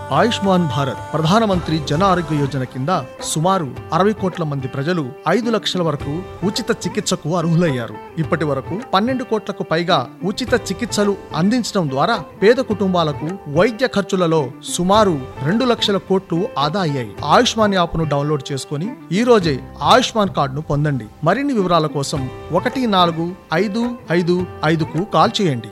ఆయుష్మాన్ భారత్ ప్రధానమంత్రి జన ఆరోగ్య యోజన కింద సుమారు అరవై కోట్ల మంది ప్రజలు ఐదు లక్షల వరకు ఉచిత చికిత్సకు అర్హులయ్యారు ఇప్పటి వరకు పన్నెండు కోట్లకు పైగా ఉచిత చికిత్సలు అందించడం ద్వారా పేద కుటుంబాలకు వైద్య ఖర్చులలో సుమారు రెండు లక్షల కోట్లు ఆదా అయ్యాయి ఆయుష్మాన్ యాప్ను డౌన్లోడ్ చేసుకుని ఈ రోజే ఆయుష్మాన్ కార్డును పొందండి మరిన్ని వివరాల కోసం ఒకటి నాలుగు ఐదు ఐదు ఐదుకు కాల్ చేయండి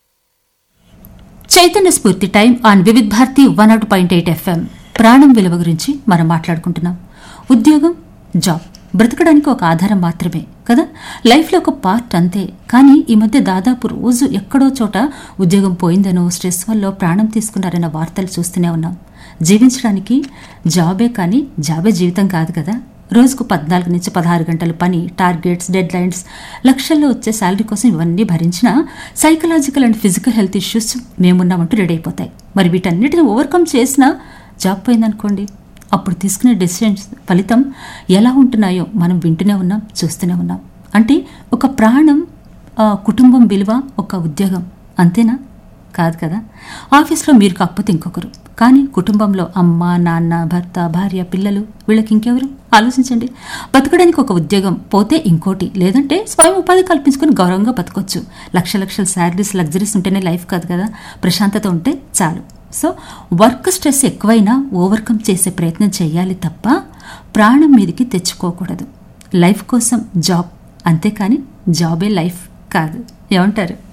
Chaitanya Spoorthi time on Vividh Bharati one out point eight FM ప్రాణం విలువ గురించి మనం మాట్లాడుకుంటున్నాం ఉద్యోగం జాబ్ బ్రతకడానికి ఒక ఆధారం మాత్రమే కదా లైఫ్లో ఒక పార్ట్ అంతే కానీ ఈ మధ్య దాదాపు రోజు ఎక్కడో చోట ఉద్యోగం పోయిందనో స్ట్రెస్ వల్ల ప్రాణం తీసుకున్నారన్న వార్తలు చూస్తూనే ఉన్నాం జీవించడానికి జాబే కానీ జాబే జీవితం కాదు కదా రోజుకు పద్నాలుగు నుంచి పదహారు గంటల పని టార్గెట్స్ డెడ్ లైన్స్ లక్షల్లో వచ్చే శాలరీ కోసం ఇవన్నీ భరించినా psychological and physical health issues మేమున్నామంటూ రెడీ అయిపోతాయి మరి వీటన్నిటిని ఓవర్కమ్ చేసినా జాబ్ పోయిందనుకోండి అప్పుడు తీసుకునే డెసిషన్స్ ఫలితం ఎలా ఉంటున్నాయో మనం వింటూనే ఉన్నాం చూస్తూనే ఉన్నాం అంటే ఒక ప్రాణం ఆ, కుటుంబం విలువ ఒక ఉద్యోగం అంతేనా కాదు కదా ఆఫీస్లో మీరు కాకపోతే ఇంకొకరు కానీ కుటుంబంలో అమ్మ నాన్న భర్త భార్య పిల్లలు వీళ్ళకి ఇంకెవరు ఆలోచించండి బతకడానికి ఒక ఉద్యోగం పోతే ఇంకోటి లేదంటే స్వయం ఉపాధి కల్పించుకొని గౌరవంగా బతకొచ్చు లక్ష లక్షల శాలరీస్ లగ్జరీస్ ఉంటేనే లైఫ్ కాదు కదా ప్రశాంతత ఉంటే చాలు సో వర్క్ స్ట్రెస్ ఎక్కువైనా ఓవర్కమ్ చేసే ప్రయత్నం చేయాలి తప్ప ప్రాణం మీదకి తెచ్చుకోకూడదు లైఫ్ కోసం జాబ్ అంతేకాని జాబే లైఫ్ కాదు ఏమంటారు